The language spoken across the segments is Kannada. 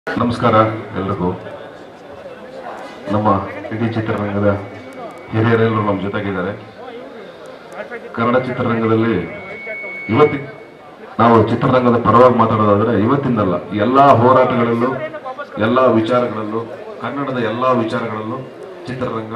ನಮಸ್ಕಾರ ಎಲ್ರಿಗೂ ನಮ್ಮ ಇಡೀ ಚಿತ್ರರಂಗದ ಹಿರಿಯರೆಲ್ಲರೂ ನಮ್ಮ ಜೊತೆಗಿದ್ದಾರೆ ಕನ್ನಡ ಚಿತ್ರರಂಗದಲ್ಲಿ ಇವತ್ತಿ ನಾವು ಚಿತ್ರರಂಗದ ಪರವಾಗಿ ಮಾತಾಡೋದಾದ್ರೆ ಇವತ್ತಿಂದಲ್ಲ ಎಲ್ಲಾ ಹೋರಾಟಗಳಲ್ಲೂ ಎಲ್ಲಾ ವಿಚಾರಗಳಲ್ಲೂ ಕನ್ನಡದ ಎಲ್ಲಾ ವಿಚಾರಗಳಲ್ಲೂ ಚಿತ್ರರಂಗ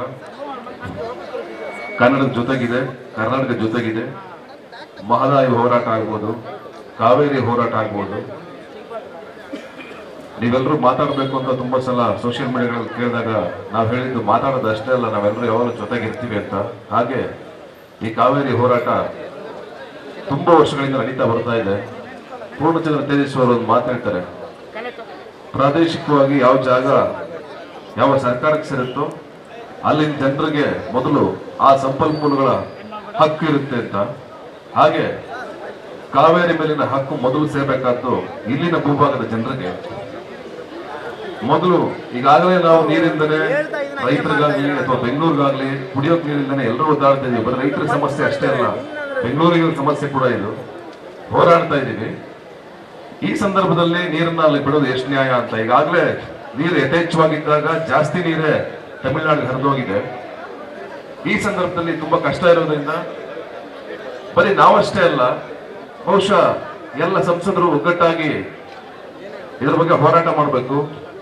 ಕನ್ನಡದ ಜೊತೆಗಿದೆ ಕರ್ನಾಟಕ ಜೊತೆಗಿದೆ ಮಹದಾಯಿ ಹೋರಾಟ ಆಗ್ಬೋದು ಕಾವೇರಿ ಹೋರಾಟ ಆಗ್ಬೋದು ನೀವೆಲ್ಲರೂ ಮಾತಾಡಬೇಕು ಅಂತ ತುಂಬಾ ಸಲ ಸೋಷಿಯಲ್ ಮೀಡಿಯಾಗಳಲ್ಲಿ ಕೇಳಿದಾಗ ನಾವು ಹೇಳಿದ್ದು ಮಾತಾಡೋದು ಅಷ್ಟೇ ಅಲ್ಲ ನಾವೆಲ್ಲರೂ ಯಾವಾಗಲೂ ಜೊತೆಗಿರ್ತೀವಿ ಅಂತ ಹಾಗೆ ಈ ಕಾವೇರಿ ಹೋರಾಟ ತುಂಬಾ ವರ್ಷಗಳಿಂದ ನಡೀತಾ ಬರ್ತಾ ಇದೆ ಪೂರ್ಣಚಂದ್ರ ತೇಜಸ್ವಿ ಅವರು ಒಂದು ಮಾತಾಡ್ತಾರೆ ಪ್ರಾದೇಶಿಕವಾಗಿ ಯಾವ ಜಾಗ ಯಾವ ಸರ್ಕಾರಕ್ಕೆ ಸೇರುತ್ತೋ ಅಲ್ಲಿನ ಜನರಿಗೆ ಮೊದಲು ಆ ಸಂಪನ್ಮೂಲಗಳ ಹಕ್ಕು ಇರುತ್ತೆ ಅಂತ ಹಾಗೆ ಕಾವೇರಿ ಮೇಲಿನ ಹಕ್ಕು ಮೊದಲು ಸೇರ್ಬೇಕಾದ್ದು ಇಲ್ಲಿನ ಭೂಭಾಗದ ಜನರಿಗೆ ಮೊದಲು ಈಗಾಗಲೇ ನಾವು ನೀರಿಂದಲೇ ರೈತರಿಗಾಗ್ಲಿ ಅಥವಾ ಬೆಂಗಳೂರಿಗಾಗ್ಲಿ ಕುಡಿಯೋಕ್ ನೀರಿಂದನೇ ಎಲ್ಲರೂ ಒದ್ದಾಡ್ತಾ ಇದೀವಿ ಬರೀ ರೈತರ ಸಮಸ್ಯೆ ಅಷ್ಟೇ ಅಲ್ಲ ಬೆಂಗಳೂರಿನ ಸಮಸ್ಯೆ ಕೂಡ ಇದು ಹೋರಾಡ್ತಾ ಇದೀವಿ ಈ ಸಂದರ್ಭದಲ್ಲಿ ನೀರನ್ನ ಅಲ್ಲಿ ಬಿಡೋದು ಎಷ್ಟು ನ್ಯಾಯ ಅಂತ ಈಗಾಗಲೇ ನೀರು ಯಥೇಚ್ಛವಾಗಿದ್ದಾಗ ಜಾಸ್ತಿ ನೀರೇ ತಮಿಳುನಾಡಿಗೆ ಹರಿದೋಗಿದೆ ಈ ಸಂದರ್ಭದಲ್ಲಿ ತುಂಬಾ ಕಷ್ಟ ಇರೋದ್ರಿಂದ ಬರೀ ನಾವಷ್ಟೇ ಅಲ್ಲ ಬಹುಶಃ ಎಲ್ಲ ಸಂಸದರು ಒಗ್ಗಟ್ಟಾಗಿ ಇದ್ರ ಬಗ್ಗೆ ಹೋರಾಟ ಮಾಡಬೇಕು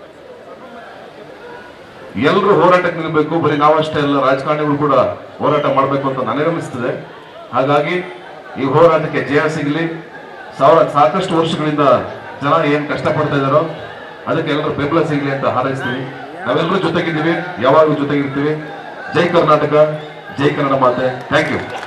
ಎಲ್ಲರೂ ಹೋರಾಟಕ್ಕೆ ನಿಲ್ಲಬೇಕು ಬರೀ ನಾವಷ್ಟೇ ಅಲ್ಲ ರಾಜಕಾರಣಿಗಳು ಕೂಡ ಹೋರಾಟ ಮಾಡಬೇಕು ಅಂತ ನನಗನ್ನಿಸ್ತದೆ ಹಾಗಾಗಿ ಈ ಹೋರಾಟಕ್ಕೆ ಜಯ ಸಿಗಲಿ ಸಾವಿರ ಸಾಕಷ್ಟು ವರ್ಷಗಳಿಂದ ಜನ ಏನ್ ಕಷ್ಟಪಡ್ತಾ ಇದಾರೋ ಅದಕ್ಕೆ ಎಲ್ಲರೂ ಬೆಂಬಲ ಸಿಗಲಿ ಅಂತ ಹಾರೈಸ್ತೀವಿ ನಾವೆಲ್ಲರೂ ಜೊತೆಗಿದ್ದೀವಿ ಯಾವಾಗಲೂ ಜೊತೆಗಿರ್ತೀವಿ ಜೈ ಕರ್ನಾಟಕ ಜೈ ಕನ್ನಡ ಮಾತೆ ಥ್ಯಾಂಕ್ ಯು